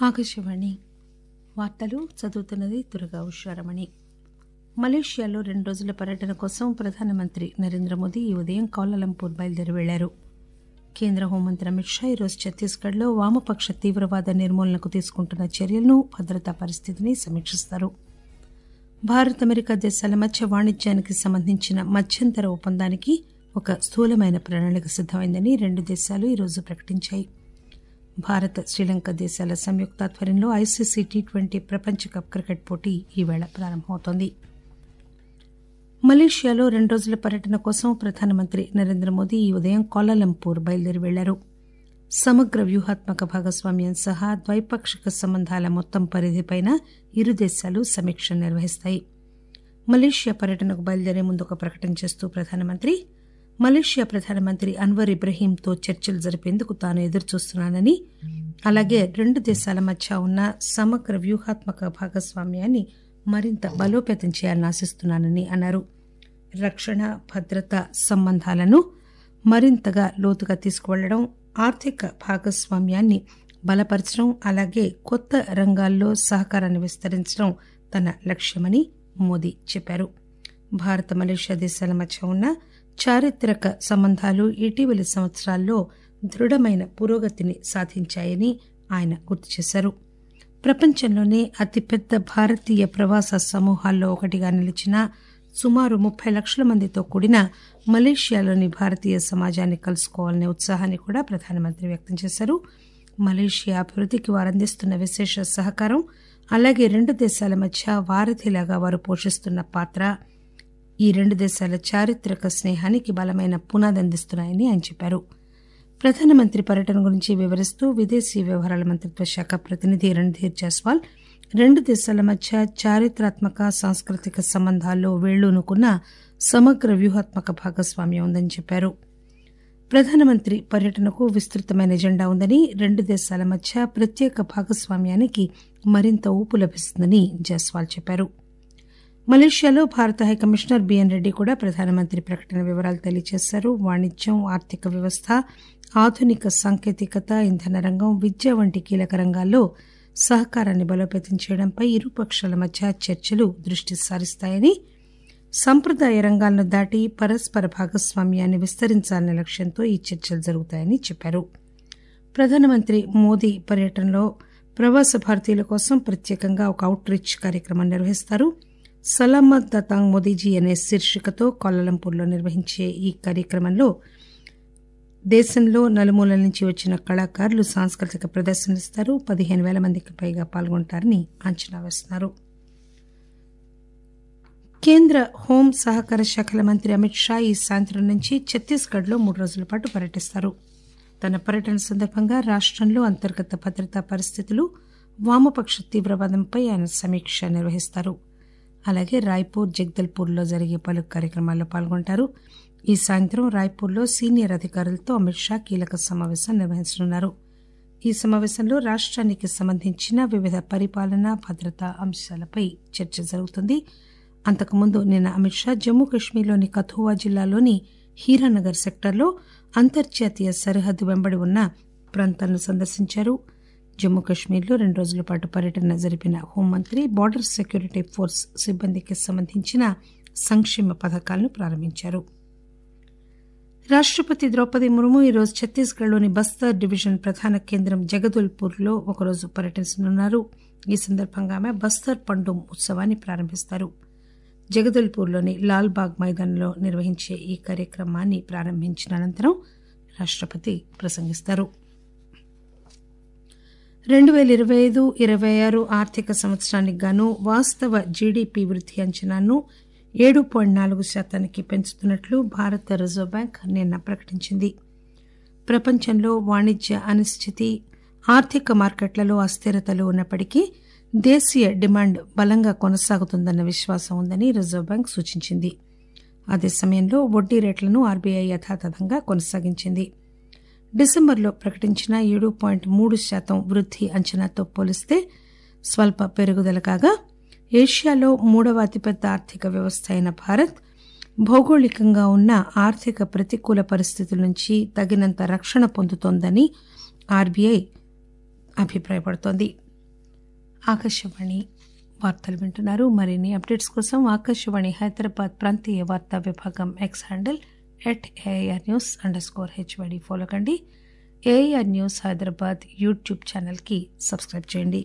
ఆకాశవాణి వార్తలు చదువుతున్నది దుర్గా ఉషారమణి మలేషియాలో రెండు రోజుల పర్యటన కోసం ప్రధానమంత్రి నరేంద్ర మోదీ ఈ ఉదయం కౌలాలంపూర్ బయలుదేరి వెళ్లారు కేంద్ర హోంమంత్రి అమిత్ షా ఈరోజు ఛత్తీస్గఢ్ లో వామపక్ష తీవ్రవాద నిర్మూలనకు తీసుకుంటున్న చర్యలను భద్రతా పరిస్థితిని సమీక్షిస్తారు భారత్ అమెరికా దేశాల మధ్య వాణిజ్యానికి సంబంధించిన మధ్యంతర ఒప్పందానికి ఒక స్థూలమైన ప్రణాళిక సిద్దమైందని రెండు దేశాలు ఈరోజు ప్రకటించాయి భారత్ శ్రీలంక దేశాల సంయుక్తాధ్వర్యంలో ఐసీసీ టీ ట్వంటీ ప్రపంచ కప్ క్రికెట్ పోటీ ఈవేళ ప్రారంభమవుతోంది మలేషియాలో రెండు రోజుల పర్యటన కోసం ప్రధానమంత్రి నరేంద్ర మోదీ ఈ ఉదయం కౌలాలంపూర్ బయలుదేరి వెళ్లారు సమగ్ర వ్యూహాత్మక భాగస్వామ్యం సహా ద్వైపాక్షిక సంబంధాల మొత్తం పరిధిపైన ఇరు దేశాలు సమీక్ష నిర్వహిస్తాయి మలేషియా పర్యటనకు బయలుదేరే ముందు ఒక ప్రకటన చేస్తూ ప్రధానమంత్రి మలేషియా ప్రధానమంత్రి అన్వర్ ఇబ్రహీంతో చర్చలు జరిపేందుకు తాను ఎదురుచూస్తున్నానని అలాగే రెండు దేశాల మధ్య ఉన్న సమగ్ర వ్యూహాత్మక భాగస్వామ్యాన్ని మరింత బలోపేతం చేయాలని ఆశిస్తున్నానని అన్నారు రక్షణ భద్రత సంబంధాలను మరింతగా లోతుగా తీసుకువెళ్లడం ఆర్థిక భాగస్వామ్యాన్ని బలపరచడం అలాగే కొత్త రంగాల్లో సహకారాన్ని విస్తరించడం తన లక్ష్యమని మోదీ చెప్పారు భారత మలేషియా దేశాల మధ్య ఉన్న చారిత్రక సంబంధాలు ఇటీవలి సంవత్సరాల్లో దృఢమైన పురోగతిని సాధించాయని ఆయన గుర్తు చేశారు ప్రపంచంలోనే అతిపెద్ద భారతీయ ప్రవాస సమూహాల్లో ఒకటిగా నిలిచిన సుమారు ముప్పై లక్షల మందితో కూడిన మలేషియాలోని భారతీయ సమాజాన్ని కలుసుకోవాలనే ఉత్సాహాన్ని కూడా ప్రధానమంత్రి వ్యక్తం చేశారు మలేషియా అభివృద్ధికి వారు అందిస్తున్న విశేష సహకారం అలాగే రెండు దేశాల మధ్య వారధిలాగా వారు పోషిస్తున్న పాత్ర ఈ రెండు దేశాల చారిత్రక స్నేహానికి బలమైన పునాది అందిస్తున్నాయని ఆయన చెప్పారు ప్రధానమంత్రి పర్యటన గురించి వివరిస్తూ విదేశీ వ్యవహారాల మంత్రిత్వ శాఖ ప్రతినిధి రణ్ధీర్ జైస్వాల్ రెండు దేశాల మధ్య చారిత్రాత్మక సాంస్కృతిక సంబంధాల్లో వేళ్లూనుకున్న సమగ్ర వ్యూహాత్మక భాగస్వామ్యం ఉందని చెప్పారు ప్రధానమంత్రి పర్యటనకు విస్తృతమైన ఎజెండా ఉందని రెండు దేశాల మధ్య ప్రత్యేక భాగస్వామ్యానికి మరింత ఊపు లభిస్తుందని జైస్వాల్ చెప్పారు మలేషియాలో భారత హైకమిషనర్ బిఎన్ రెడ్డి కూడా ప్రధానమంత్రి ప్రకటన వివరాలు తెలియజేశారు వాణిజ్యం ఆర్థిక వ్యవస్థ ఆధునిక సాంకేతికత ఇంధన రంగం విద్య వంటి కీలక రంగాల్లో సహకారాన్ని బలోపేతం చేయడంపై ఇరు పక్షాల మధ్య చర్చలు దృష్టి సారిస్తాయని సంప్రదాయ రంగాలను దాటి పరస్పర భాగస్వామ్యాన్ని విస్తరించాలనే లక్ష్యంతో ఈ చర్చలు జరుగుతాయని చెప్పారు ప్రధానమంత్రి మోదీ పర్యటనలో ప్రవాస భారతీయుల కోసం ప్రత్యేకంగా ఒక అవుట్ రీచ్ కార్యక్రమం నిర్వహిస్తారు సలామత్ దతాంగ్ మోదీజీ అనే శీర్షికతో కోలాలంపూర్లో నిర్వహించే ఈ కార్యక్రమంలో దేశంలో నలుమూలల నుంచి వచ్చిన కళాకారులు సాంస్కృతిక ప్రదర్శనలిస్తారు పదిహేను వేల మందికి పైగా పాల్గొంటారని అంచనా వేస్తున్నారు కేంద్ర హోం సహకార శాఖల మంత్రి అమిత్ షా ఈ సాయంత్రం నుంచి ఛత్తీస్గఢ్ లో మూడు రోజుల పాటు పర్యటిస్తారు తన పర్యటన సందర్భంగా రాష్టంలో అంతర్గత భద్రతా పరిస్థితులు వామపక్ష తీవ్రవాదంపై ఆయన సమీక్ష నిర్వహిస్తారు అలాగే రాయ్పూర్ జగదల్పూర్లో జరిగే పలు కార్యక్రమాల్లో పాల్గొంటారు ఈ సాయంత్రం రాయ్పూర్లో సీనియర్ అధికారులతో అమిత్ షా కీలక సమావేశం నిర్వహించనున్నారు ఈ సమావేశంలో రాష్ట్రానికి సంబంధించిన వివిధ పరిపాలన భద్రతా అంశాలపై చర్చ జరుగుతుంది అంతకుముందు నిన్న అమిత్ షా జమ్మూ కశ్మీర్లోని కథువా జిల్లాలోని హీరానగర్ సెక్టార్లో అంతర్జాతీయ సరిహద్దు వెంబడి ఉన్న ప్రాంతాలను సందర్శించారు జమ్మూ కశ్మీర్లో రెండు రోజుల పాటు పర్యటన జరిపిన హోంమంత్రి బార్డర్ సెక్యూరిటీ ఫోర్స్ సిబ్బందికి సంబంధించిన సంక్షేమ పథకాలను ప్రారంభించారు రాష్టపతి ద్రౌపది ముర్ము ఈరోజు ఛత్తీస్గఢ్లోని బస్తర్ డివిజన్ ప్రధాన కేంద్రం జగదల్పూర్లో ఒకరోజు పర్యటించనున్నారు ఈ సందర్భంగా ఆమె బస్తర్ పండు ఉత్సవాన్ని ప్రారంభిస్తారు జగదల్పూర్లోని లాల్బాగ్ మైదానంలో నిర్వహించే ఈ కార్యక్రమాన్ని ప్రారంభించిన అనంతరం రాష్టపతి ప్రసంగిస్తారు రెండు పేల ఇరవై ఐదు ఇరవై ఆరు ఆర్థిక సంవత్సరానికి గాను వాస్తవ జీడీపీ వృద్ధి అంచనాను ఏడు పాయింట్ నాలుగు శాతానికి పెంచుతున్నట్లు భారత రిజర్వ్ బ్యాంక్ నిన్న ప్రకటించింది ప్రపంచంలో వాణిజ్య అనిశ్చితి ఆర్థిక మార్కెట్లలో అస్థిరతలు ఉన్నప్పటికీ దేశీయ డిమాండ్ బలంగా కొనసాగుతుందన్న విశ్వాసం ఉందని రిజర్వ్ బ్యాంక్ సూచించింది అదే సమయంలో వడ్డీ రేట్లను ఆర్బీఐ యథాతథంగా కొనసాగించింది డిసెంబర్లో ప్రకటించిన ఏడు పాయింట్ మూడు శాతం వృద్ధి అంచనాతో పోలిస్తే స్వల్ప పెరుగుదల కాగా ఏషియాలో మూడవ అతిపెద్ద ఆర్థిక వ్యవస్థ అయిన భారత్ భౌగోళికంగా ఉన్న ఆర్థిక ప్రతికూల పరిస్థితుల నుంచి తగినంత రక్షణ పొందుతోందని ఆర్బీఐ అభిప్రాయపడుతోంది ఆకాశవాణి వార్తలు వింటున్నారు మరిన్ని అప్డేట్స్ కోసం ఆకాశవాణి హైదరాబాద్ ప్రాంతీయ వార్తా విభాగం X handle at AIR news underscore HYD follow కండి ఏఐఆర్ న్యూస్ హైదరాబాద్ యూట్యూబ్ ఛానల్కి సబ్స్క్రైబ్ చేయండి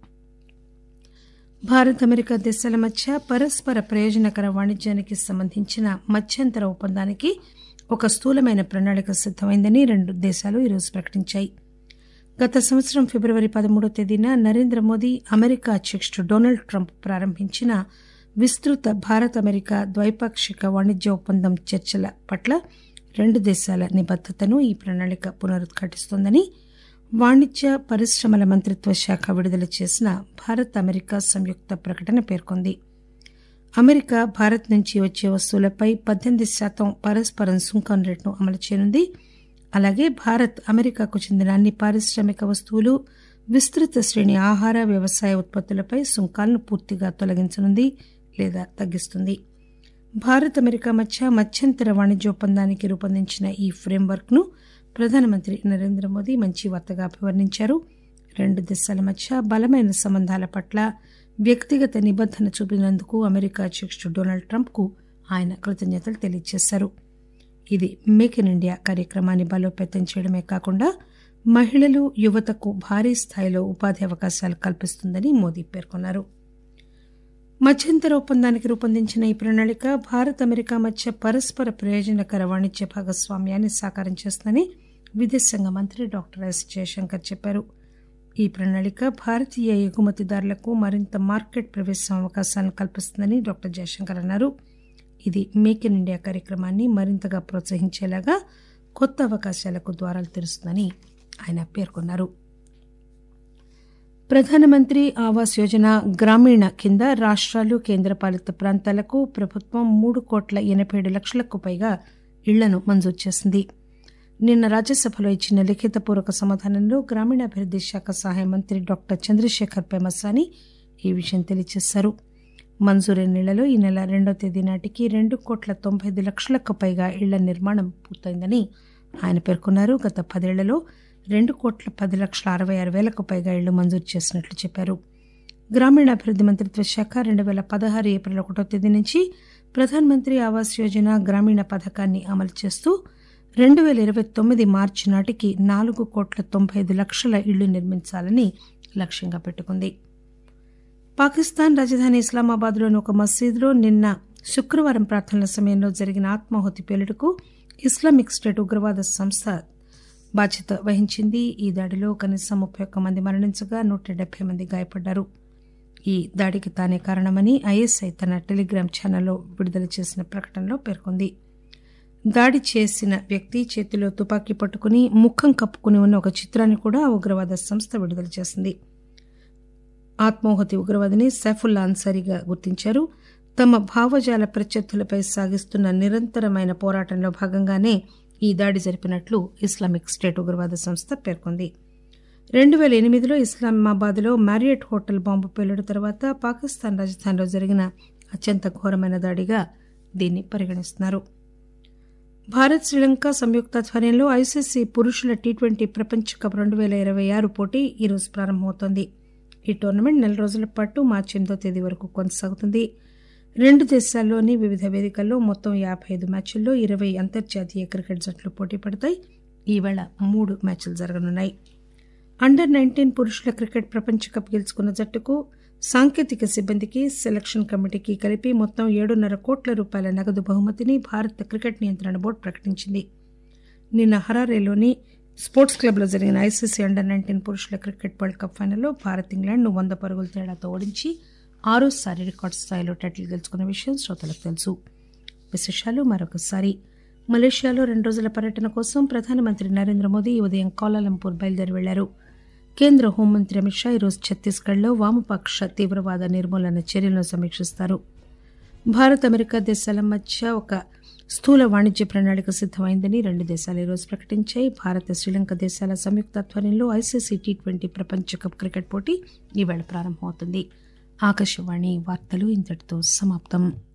భారత్ అమెరికా దేశాల మధ్య పరస్పర ప్రయోజనకర వాణిజ్యానికి సంబంధించిన మధ్యంతర ఒప్పందానికి ఒక స్థూలమైన ప్రణాళిక సిద్దమైందని రెండు దేశాలు ఈరోజు ప్రకటించాయి గత సంవత్సరం ఫిబ్రవరి పదమూడో తేదీన నరేంద్ర మోదీ అమెరికా అధ్యకుడు డొనాల్డ్ ట్రంప్ ప్రారంభించిన విస్తృత భారత్ అమెరికా ద్వైపాక్షిక వాణిజ్య ఒప్పందం చర్చల పట్ల రెండు దేశాల నిబద్దతను ఈ ప్రణాళిక పునరుద్ఘాటిస్తోందని వాణిజ్య పరిశ్రమల మంత్రిత్వ శాఖ విడుదల చేసిన భారత్ అమెరికా సంయుక్త ప్రకటన పేర్కొంది అమెరికా భారత్ నుంచి వచ్చే వస్తువులపై పద్దెనిమిది శాతం పరస్పరం సుంకం రేటును అమలు చేయనుంది అలాగే భారత్ అమెరికాకు చెందిన అన్ని పారిశ్రామిక వస్తువులు విస్తృత శ్రేణి ఆహార వ్యవసాయ ఉత్పత్తులపై సుంకాలను పూర్తిగా తొలగించనుంది లేదా తగ్గిస్తుంది భారత్ అమెరికా మధ్య మధ్యంతర వాణిజ్య ఒప్పందానికి రూపొందించిన ఈ ఫ్రేమ్వర్క్ ను ప్రధానమంత్రి నరేంద్ర మోదీ మంచి వార్తగా అభివర్ణించారు రెండు దేశాల మధ్య బలమైన సంబంధాల పట్ల వ్యక్తిగత నిబద్దన చూపినందుకు అమెరికా అధ్యకుడు డొనాల్డ్ ట్రంప్ కు ఆయన కృతజ్ఞతలు తెలియజేశారు ఇది మేక్ ఇన్ ఇండియా కార్యక్రమాన్ని బలోపేతం చేయడమే కాకుండా మహిళలు యువతకు భారీ స్థాయిలో ఉపాధి అవకాశాలు కల్పిస్తుందని మోదీ పేర్కొన్నారు మధ్యంతర ఒప్పందానికి రూపొందించిన ఈ ప్రణాళిక భారత్ అమెరికా మధ్య పరస్పర ప్రయోజనకర వాణిజ్య భాగస్వామ్యాన్ని సాకారం చేస్తుందని విదేశాంగ మంత్రి డాక్టర్ ఎస్ జయశంకర్ చెప్పారు ఈ ప్రణాళిక భారతీయ ఎగుమతిదారులకు మరింత మార్కెట్ ప్రవేశం అవకాశాలను కల్పిస్తుందని డాక్టర్ జయశంకర్ అన్నారు ఇది మేక్ ఇన్ ఇండియా కార్యక్రమాన్ని మరింతగా ప్రోత్సహించేలాగా కొత్త అవకాశాలకు ద్వారాలు తెరుస్తుందని ఆయన పేర్కొన్నారు ప్రధానమంత్రి ఆవాస్ యోజన గ్రామీణ కింద రాష్ట్రాలు కేంద్రపాలిత ప్రాంతాలకు ప్రభుత్వం మూడు కోట్ల ఎనభై ఏడు లక్షలకు పైగా ఇళ్లను మంజూరు చేసింది నిన్న రాజ్యసభలో ఇచ్చిన లిఖితపూర్వక సమాధానంలో గ్రామీణాభివృద్ది శాఖ సహాయ మంత్రి డాక్టర్ చంద్రశేఖర్ పెమసాని ఈ విషయం తెలియజేశారు మంజూరైన ఇళ్లలో ఈ నెల రెండో తేదీ నాటికి రెండు కోట్ల తొంభై ఐదు లక్షలకు పైగా ఇళ్ల నిర్మాణం పూర్తయిందని ఆయన పేర్కొన్నారు గత పదేళ్లలో రెండు కోట్ల పది లక్షల అరవై ఆరు వేలకు పైగా ఇళ్లు మంజూరు చేసినట్లు చెప్పారు గ్రామీణాభివృద్ది మంత్రిత్వ శాఖ రెండు వేల పదహారు ఏప్రిల్ ఒకటో తేదీ నుంచి ప్రధానమంత్రి ఆవాస్ యోజన గ్రామీణ పథకాన్ని అమలు చేస్తూ రెండు వేల ఇరవై తొమ్మిది మార్చి నాటికి నాలుగు కోట్ల తొంభై ఐదు లక్షల ఇళ్లు నిర్మించాలని లక్ష్యంగా పెట్టుకుంది పాకిస్తాన్ రాజధాని ఇస్లామాబాద్లోని ఒక మసీదులో నిన్న శుక్రవారం ప్రార్థనల సమయంలో జరిగిన ఆత్మాహుతి పేలుడుకు ఇస్లామిక్ స్టేట్ ఉగ్రవాద సంస్థ బాధ్యత వహించింది ఈ దాడిలో కనీసం ముప్పై ఒక్క మంది మరణించగా నూట డెబ్బై మంది గాయపడ్డారు ఈ దాడికి తానే కారణమని ఐఎస్ఐ తన టెలిగ్రామ్ ఛానల్లో విడుదల చేసిన ప్రకటనలో పేర్కొంది దాడి చేసిన వ్యక్తి చేతిలో తుపాకీ పట్టుకుని ముఖం కప్పుకుని ఉన్న ఒక చిత్రాన్ని కూడా ఆ ఉగ్రవాద సంస్థ విడుదల చేసింది ఆత్మాహుతి ఉగ్రవాదిని సైఫుల్లా అన్సారీగా గుర్తించారు తమ భావజాల ప్రత్యర్థులపై సాగిస్తున్న నిరంతరమైన పోరాటంలో భాగంగానే ఈ దాడి జరిపినట్లు ఇస్లామిక్ స్టేట్ ఉగ్రవాద సంస్థ పేర్కొంది రెండు వేల ఎనిమిదిలో ఇస్లామాబాద్లో మ్యారియట్ హోటల్ బాంబు పేలుడు తర్వాత పాకిస్తాన్ రాజధానిలో జరిగిన అత్యంత ఘోరమైన దాడిగా దీన్ని పరిగణిస్తున్నారు భారత్ శ్రీలంక సంయుక్తాధ్వర్యంలో ఐసీసీ పురుషుల టీ ట్వంటీ ప్రపంచ కప్ రెండు వేల ఇరవై ఆరు పోటీ ఈరోజు ప్రారంభమవుతోంది ఈ టోర్నమెంట్ నెల రోజుల పాటు మార్చి ఎనిమిదో తేదీ వరకు కొనసాగుతుంది రెండు దేశాల్లోని వివిధ వేదికల్లో మొత్తం యాభై ఐదు మ్యాచ్ల్లో ఇరవై అంతర్జాతీయ క్రికెట్ జట్లు పోటీ పడతాయి ఈవేళ మూడు మ్యాచ్లు జరగనున్నాయి అండర్ నైన్టీన్ పురుషుల క్రికెట్ ప్రపంచ కప్ గెలుచుకున్న జట్టుకు సాంకేతిక సిబ్బందికి సెలక్షన్ కమిటీకి కలిపి మొత్తం ఏడున్నర కోట్ల రూపాయల నగదు బహుమతిని భారత క్రికెట్ నియంత్రణ బోర్డు ప్రకటించింది నిన్న హరారేలోని స్పోర్ట్స్ క్లబ్లో జరిగిన ఐసీసీ అండర్ నైన్టీన్ పురుషుల క్రికెట్ వరల్డ్ కప్ ఫైనల్లో భారత్ ఇంగ్లాండ్ను వంద పరుగుల తేడాతో ఓడించి ఆరోసారి రికార్డు స్థాయిలో టైటిల్ గెలుచుకున్న విషయం శ్రోతలకు తెలుసు విశేషాలు మరొకసారి మలేషియాలో రెండు రోజుల పర్యటన కోసం ప్రధానమంత్రి నరేంద్ర మోదీ ఈ ఉదయం కౌలాలంపూర్ బయలుదేరి వెళ్లారు కేంద్ర హోంమంత్రి అమిత్ షా ఈరోజు ఛత్తీస్గఢ్లో వామపక్ష తీవ్రవాద నిర్మూలన చర్యలను సమీక్షిస్తారు భారత్ అమెరికా దేశాల మధ్య ఒక స్థూల వాణిజ్య ప్రణాళిక సిద్దమైందని రెండు దేశాలు ఈరోజు ప్రకటించాయి భారత శ్రీలంక దేశాల సంయుక్త ఆధ్వర్యంలో ఐసీసీ టీ ట్వంటీ ప్రపంచ కప్ క్రికెట్ పోటీ ఈవేళ ప్రారంభమవుతుంది ఆకాశవాణి వార్తలు ఇంతటితో సమాప్తం